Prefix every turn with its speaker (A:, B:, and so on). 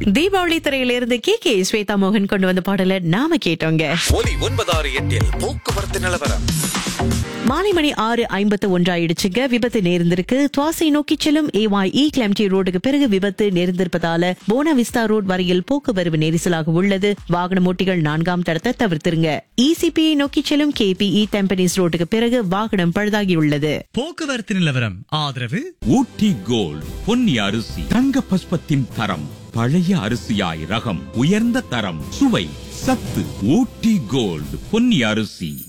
A: தீபாவளி திரையிலிருந்து K K Swetha மோகன் கொண்டு வந்த பாடல நாம கேட்டோங்க
B: ஒலி ஒன்பதாறு எட்டில் போக்குவரத்து நிலவரம்
A: மாலை மணி ஆறு ஐம்பத்து ஒன்றாயிடுச்சுங்க விபத்து நேர்ந்திருக்கு துவாசை நோக்கி செல்லும் ஏவாய் இ கிளம்டி ரோடுக்கு பிறகு விபத்து நேர்ந்திருப்பதால போனா விஸ்தா ரோட் வரையில் போக்குவரவு நெரிசலாக உள்ளது வாகன ஓட்டிகள் நான்காம் தடத்தை தவிர்த்திருங்க இசிபிஐ நோக்கி செல்லும் கேபிஇ தெம்பனிஸ் ரோட்டுக்கு பிறகு வாகனம் பழுதாகியுள்ளது
C: போக்குவரத்து நிலவரம் ஆதரவு
D: ஊட்டி கோல்ட் பொன்னி அரிசி தங்க பஸ்பத்தின் தரம் பழைய அரிசியாய் ரகம் உயர்ந்த தரம் சுவை சத்து ஊட்டி கோல்ட் பொன்னி அரிசி